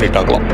பண்ணிட்டு ஆகலாம்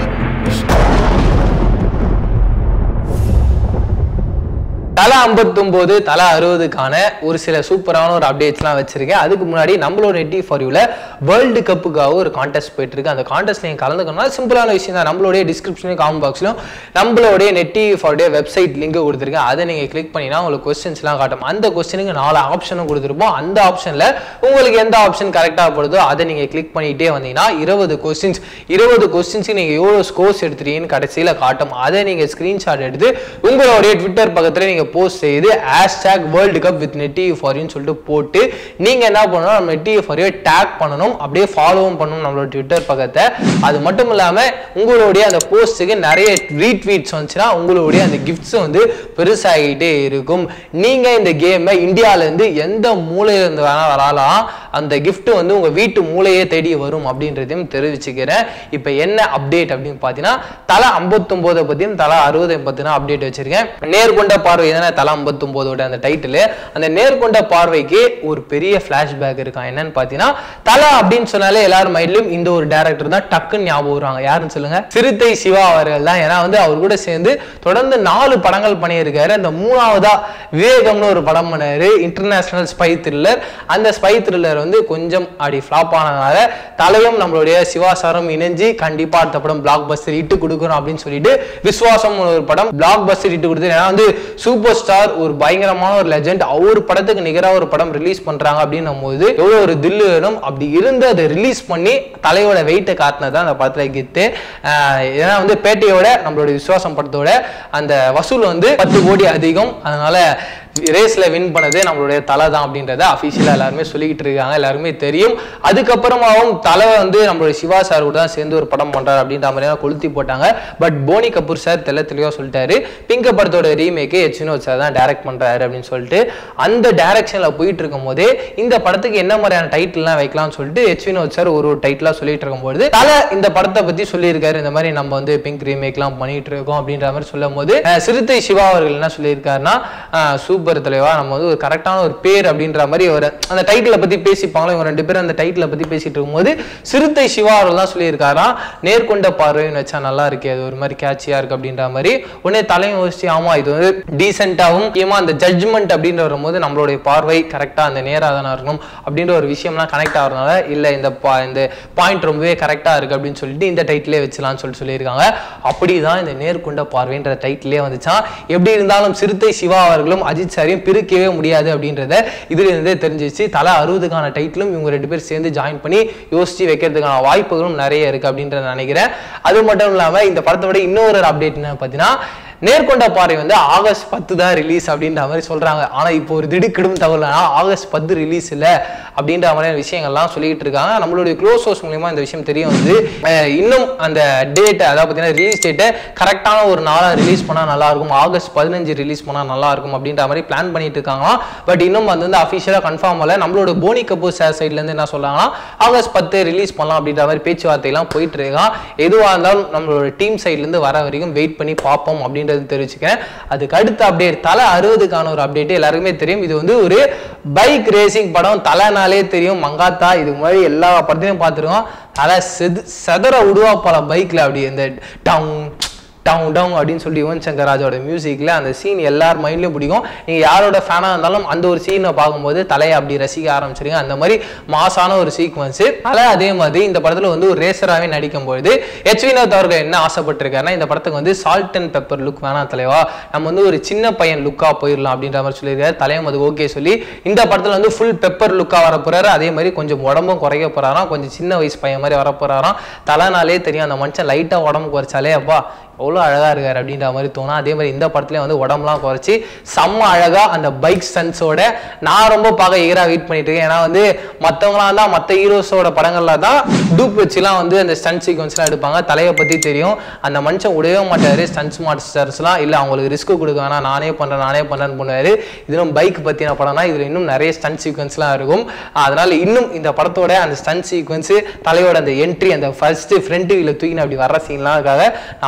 தலை ஐம்பத்தொம்போது தலை அறுபதுக்கான ஒரு சில சூப்பரான ஒரு அப்டேட்ஸ்லாம் வச்சிருக்கேன் அதுக்கு முன்னாடி நம்மளோட நெட்டி ஃபார் யூல வேர்ல்டு கப்புக்காக ஒரு கான்டெஸ்ட் போயிட்டு இருக்கு அந்த கான்டெஸ்ட் நீங்கள் கலந்துக்கணும்னா சிம்பிளான விஷயம் தான் நம்மளுடைய டிஸ்கிரிப்ஷனும் காமெண்ட் பாக்ஸ்லையும் நம்மளுடைய நெட்டி ஃபார்டைய வெப்சைட் லிங்க் கொடுத்துருக்கேன் அதை நீங்கள் கிளிக் பண்ணினா உங்களுக்கு கொஸ்டின்ஸ்லாம் காட்டும் அந்த கொஸ்டினுக்கு நாலு ஆப்ஷனும் கொடுத்துருப்போம் அந்த ஆப்ஷனில் உங்களுக்கு எந்த ஆப்ஷன் கரெக்டாக படுதோ அதை நீங்கள் கிளிக் பண்ணிகிட்டே வந்தீங்கன்னா இருபது கொஸ்டின்ஸ் இருபது கொஸ்டின்ஸுக்கு நீங்கள் எவ்வளோ ஸ்கோர்ஸ் எடுத்துட்டீங்கன்னு கடைசியில் காட்டும் அதை நீங்கள் ஸ்க்ரீன்ஷாட் எடுத்து உங்களுடைய ட்விட்டர் பக்கத்தில் நீங்கள் போஸ்ட் செய்து ஹேஷ்டேக் வேர்ல்டு கப் வித் நெட்டி ஃபாரின்னு சொல்லிட்டு போட்டு நீங்கள் என்ன பண்ணணும் நம்ம நெட்டி ஃபாரியை டேக் பண்ணணும் அப்படியே ஃபாலோவும் பண்ணணும் நம்மளோட ட்விட்டர் பக்கத்தை அது மட்டும் இல்லாமல் உங்களுடைய அந்த போஸ்ட்டுக்கு நிறைய ரீட்வீட்ஸ் வந்துச்சுன்னா உங்களுடைய அந்த கிஃப்ட்ஸ் வந்து பெருசாகிட்டே இருக்கும் நீங்கள் இந்த கேமை இந்தியாவிலேருந்து எந்த மூலையிலேருந்து வேணால் வரலாம் அந்த gift வந்து உங்கள் வீட்டு மூலையே தேடி வரும் அப்படின்றதையும் தெரிவிச்சுக்கிறேன் இப்போ என்ன அப்டேட் அப்படின்னு பார்த்தீங்கன்னா தலை ஐம்பத்தொம்போதை பற்றியும் தலை அறுபதை பற்றின அப்டேட் வச்சிருக்கேன் நேர்கொண்ட பார்வை தானே தலை ஐம்பத்தொம்போதோட அந்த டைட்டில் அந்த நேர்கொண்ட பார்வைக்கு ஒரு பெரிய ஃப்ளாஷ்பேக் இருக்கான் என்னன்னு பார்த்தீங்கன்னா தலை அப்படின்னு சொன்னாலே எல்லார் மைண்ட்லையும் இந்த ஒரு டேரக்டர் தான் டக்குன்னு ஞாபகம் வருவாங்க யாருன்னு சொல்லுங்க சிறுத்தை சிவா அவர்கள் தான் ஏன்னா வந்து அவர் கூட சேர்ந்து தொடர்ந்து நாலு படங்கள் பண்ணியிருக்காரு அந்த மூணாவதா விவேகம்னு ஒரு படம் பண்ணாரு இன்டர்நேஷனல் ஸ்பை த்ரில்லர் அந்த ஸ்பை த்ரில்லர் வந்து கொஞ்சம் அப்படி ஃப்ளாப் ஆனதுனால தலையும் நம்மளுடைய சிவாசாரம் இணைஞ்சு கண்டிப்பா அடுத்த படம் பிளாக் பஸ்டர் இட்டு கொடுக்கணும் அப்படின்னு சொல்லிட்டு விஸ்வாசம் ஒரு படம் பிளாக் பஸ்டர் இட்டு கொடுத்து ஏன்னா வந்து சூப்பர் ஸ்டார் ஒரு பயங்கரமான ஒரு லெஜெண்ட் அவர் படத்துக்கு நிகராக ஒரு படம் ரிலீஸ் பண்றாங்க அப்படின்னும் போது எவ்வளோ ஒரு தில்லு வேணும் அப்படி இருந்து அதை ரிலீஸ் பண்ணி தலையோட வெயிட்டை காட்டினது தான் அந்த படத்துல கெத்து ஆஹ் ஏன்னா வந்து பேட்டையோட நம்மளுடைய விஸ்வாசம் படத்தோட அந்த வசூல் வந்து பத்து கோடி அதிகம் அதனால ரேஸ்ல வின் பண்ணது நம்மளுடைய தலை தான் அப்படின்றத அஃபிஷியலாக எல்லாருமே சொல்லிக்கிட்டு இருக்காங்க எல்லாருமே தெரியும் அதுக்கப்புறமாவும் தலை வந்து நம்மளுடைய சிவா சார் கூட தான் சேர்ந்து ஒரு படம் பண்றாரு அப்படின்ற மாதிரி தான் கொளுத்தி போட்டாங்க பட் போனி கபூர் சார் தெல்ல தெளிவாக சொல்லிட்டாரு பிங்க படத்தோட ரீமேக்கு எச் வினோத் சார் தான் டைரக்ட் பண்றாரு அப்படின்னு சொல்லிட்டு அந்த டைரக்ஷன்ல போயிட்டு இருக்கும் போதே இந்த படத்துக்கு என்ன மாதிரியான டைட்டில்லாம் வைக்கலாம்னு சொல்லிட்டு எச் வினோத் சார் ஒரு ஒரு டைட்டிலா சொல்லிட்டு இருக்கும்போது தலை இந்த படத்தை பத்தி சொல்லியிருக்காரு இந்த மாதிரி நம்ம வந்து பிங்க் ரீமேக்லாம் பண்ணிட்டு இருக்கோம் அப்படின்ற மாதிரி சொல்லும் போது அஹ், சிறுத்தை சிவா அவர்கள் என்ன சொல்லியிருக்காருன்னா அஹ், சூப்பர் தலைவா நம்ம வந்து ஒரு கரெக்டான ஒரு பேர் அப்படின்ற மாதிரி ஒரு அந்த டைட்டிலை பத்தி பேசிப்பாங்களோ இவங்க ரெண்டு பேரும் அந்த டைட்டிலை பத்தி பேசிட்டு இருக்கும்போது சிறுத்தை சிவா அவர்கள் தான் சொல்லியிருக்காராம் நேர்கொண்ட பார்வைன்னு வச்சா நல்லா இருக்கு அது ஒரு மாதிரி கேட்சியா இருக்கு அப்படின்ற மாதிரி உடனே தலையும் யோசிச்சு ஆமா இது வந்து டீசெண்டாகவும் முக்கியமா அந்த ஜட்ஜ்மெண்ட் அப்படின்னு வரும்போது நம்மளுடைய பார்வை கரெக்டா அந்த நேராக தானே இருக்கணும் அப்படின்ற ஒரு விஷயம்லாம் கனெக்ட் ஆகிறதுனால இல்ல இந்த பா- இந்த பாயிண்ட் ரொம்பவே கரெக்டா இருக்கு அப்படின்னு சொல்லிட்டு இந்த டைட்டிலே வச்சலாம்னு சொல்லிட்டு சொல்லியிருக்காங்க அப்படிதான் இந்த நேர்கொண்ட பார்வைன்ற டைட்டிலே வந்துச்சான் எப்படி இருந்தாலும் சிறுத்தை சிவா அவர்களும் அஜித் சாரையும் பிரிக்கவே முடியாது அப்படின்றத இதுல இருந்தே தெரிஞ்சிச்சு தலை அறுபதுக்கான டைட்டிலும் இவங்க ரெண்டு பேர் சேர்ந்து ஜாயின் பண்ணி யோசிச்சு வைக்கிறதுக்கான வாய்ப்புகளும் நிறைய இருக்கு அப்படின்றத நினைக்கிறேன் அது மட்டும் இல்லாம இந்த படத்தை விட இன்னொரு அப்டேட் என்ன பார்த்தீங்கன்னா நேர்கொண்ட பார்வை வந்து ஆகஸ்ட் பத்து தான் ரிலீஸ் அப்படின்ற மாதிரி சொல்றாங்க ஆனா இப்போ ஒரு திடுக்கிடும் தகவல் ஆகஸ்ட் பத்து ரிலீஸ் இல்ல அப்படின்ற மாதிரியான விஷயங்கள்லாம் சொல்லிட்டு இருக்காங்க நம்மளுடைய க்ளோஸ் சோர்ஸ் மூலியமா இந்த விஷயம் தெரிய வந்து அஹ், இன்னும் அந்த டேட் அதாவது பார்த்தீங்கன்னா ரிலீஸ் டேட்டை கரெக்டான ஒரு நாளா ரிலீஸ் பண்ணா நல்லா இருக்கும் ஆகஸ்ட் பதினஞ்சு ரிலீஸ் பண்ணா நல்லா இருக்கும் அப்படின்ற மாதிரி பிளான் பண்ணிட்டு இருக்காங்களாம் பட் இன்னும் அது வந்து அஃபிஷியலாக கன்ஃபார்ம் ஆகல நம்மளோட போனி கபூர் சார் சைட்ல இருந்து என்ன சொல்றாங்கன்னா ஆகஸ்ட் பத்து ரிலீஸ் பண்ணலாம் அப்படின்ற மாதிரி பேச்சுவார்த்தைலாம் போயிட்டு இருக்கான் எதுவாக இருந்தாலும் நம்மளோட டீம் சைட்ல இருந்து வர வரைக்கும் வெயிட் பண்ணி பார்ப்போம் அப்படின்றது தெரிவிச்சுக்கிறேன் அதுக்கு அடுத்த அப்டேட் தலை அறுபதுக்கான ஒரு அப்டேட் எல்லாருக்குமே தெரியும் இது வந்து ஒரு பைக் ரேசிங் படம் தலைனாலே தெரியும் மங்காத்தா இது மாதிரி எல்லா படத்தையும் பார்த்துருக்கோம் தலை செது செதற விடுவா பல பைக்ல அப்படி இந்த டவுன் டவுன் டவுன் அப்படின்னு சொல்லி யுவன் சங்கர் ராஜாவோட மியூசிக்கில் அந்த சீன் எல்லார் மைண்ட்லையும் பிடிக்கும் நீங்கள் யாரோட ஃபேனாக இருந்தாலும் அந்த ஒரு சீனை பார்க்கும்போது தலையை அப்படி ரசிக்க ஆரம்பிச்சிருங்க அந்த மாதிரி மாசான ஒரு சீக்வன்ஸு தலை அதே மாதிரி இந்த படத்தில் வந்து ஒரு ரேசராகவே நடிக்கும்பொழுது எச் வினோத் அவர்கள் என்ன ஆசைப்பட்டிருக்காருன்னா இந்த படத்துக்கு வந்து சால்ட் அண்ட் பெப்பர் லுக் வேணாம் தலைவா நம்ம வந்து ஒரு சின்ன பையன் லுக்காக போயிடலாம் அப்படின்ற மாதிரி சொல்லியிருக்காரு தலையும் அது ஓகே சொல்லி இந்த படத்தில் வந்து ஃபுல் பெப்பர் லுக்காக வர போறாரு அதே மாதிரி கொஞ்சம் உடம்பும் குறைக்க போறாராம் கொஞ்சம் சின்ன வயசு பையன் மாதிரி வர போறாராம் தலைனாலே தெரியும் அந்த மனுஷன் லைட்டாக உடம்பு குறைச்சாலே அப்பா எவ்வளோ அழகாக இருக்கார் அப்படின்ற மாதிரி தோணும் அதே மாதிரி இந்த படத்துலேயும் வந்து உடம்புலாம் குறைச்சி செம்ம அழகாக அந்த பைக் ஸ்டன்ஸோட நான் ரொம்ப பார்க்க ஈராக வெயிட் பண்ணிட்டு இருக்கேன் ஏன்னா வந்து மற்றவங்களாம் தான் மற்ற ஹீரோஸோட படங்கள்ல தான் டூப் வச்சுலாம் வந்து அந்த ஸ்டன்ட் சீக்வன்ஸ்லாம் எடுப்பாங்க தலையை பற்றி தெரியும் அந்த மனுஷன் விடவே மாட்டார் ஸ்டன்ஸ் மாஸ்டர்ஸ்லாம் இல்லை அவங்களுக்கு ரிஸ்க் கொடுக்க வேணாம் நானே பண்ணுறேன் நானே பண்ணுறேன்னு பண்ணுவார் இதுவும் பைக் பற்றின படம்னா இதில் இன்னும் நிறைய ஸ்டன்ட் சீக்வன்ஸ்லாம் இருக்கும் அதனால இன்னும் இந்த படத்தோட அந்த ஸ்டன்ட் சீக்வன்ஸு தலையோட அந்த என்ட்ரி அந்த ஃபர்ஸ்ட் ஃப்ரண்ட் வீல தூக்கின அப்படி வர்ற சீன்லாம் இருக்காக நானும் ரொம்ப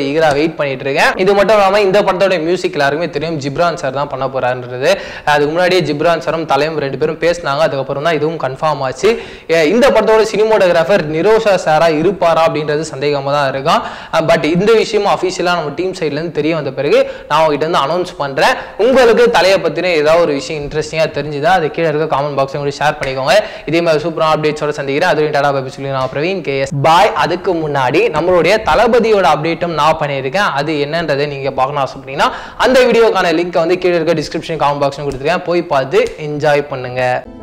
ஈகரா வெயிட் பண்ணிட்டு இருக்கேன் இது மட்டும் இல்லாம இந்த படத்தோட மியூசிக் எல்லாருக்குமே தெரியும் ஜிப்ரான் சார் தான் பண்ண போறாருன்றது அதுக்கு முன்னாடியே ஜிப்ரான் சாரும் தலையும் ரெண்டு பேரும் பேசினாங்க அதுக்கப்புறம் தான் இதுவும் கன்ஃபார்ம் ஆச்சு அஹ் இந்த படத்தோட சினிமோட்டோகிராஃபர் நிரோஷா சாரா இருப்பாரா அப்படின்றது சந்தேகமா தான் இருக்கும் பட் இந்த விஷயம் அஃபிஷியலாக நம்ம டீம் சைட்ல இருந்து தெரிய வந்த பிறகு நான் உங்ககிட்ட இருந்து அனௌன்ஸ் பண்றேன் உங்களுக்கு தலையை பத்தின ஏதாவது ஒரு விஷயம் இன்ட்ரெஸ்டிங்கா தெரிஞ்சுதா அது கீழே இருக்க காமெண்ட் பாக்ஸ் கூட ஷேர் பண்ணிக்கோங்க இதே மாதிரி சூப்பரான அப்டேட்ஸோட சந்திக்கிறேன் அதுவும் டாடா பாபி சொல்லி நான் பிரவீன் கேஎஸ் பாய் அதுக்கு முன்னாடி நம்மளுடைய தளபதியோட அப்டேட்டும் நான் பண்ணியிருக்கேன் அது என்னன்றதை நீங்க பார்க்கணும் ஆசைப்பட்டீங்கன்னா அந்த வீடியோக்கான லிங்க் வந்து கீழே இருக்க டிஸ்கிரிப்ஷன் காமெண்ட் பாக்ஸ் கொடுத்துருக்கேன் போய் பார்த்து என்ஜாய் பண்ணுங்க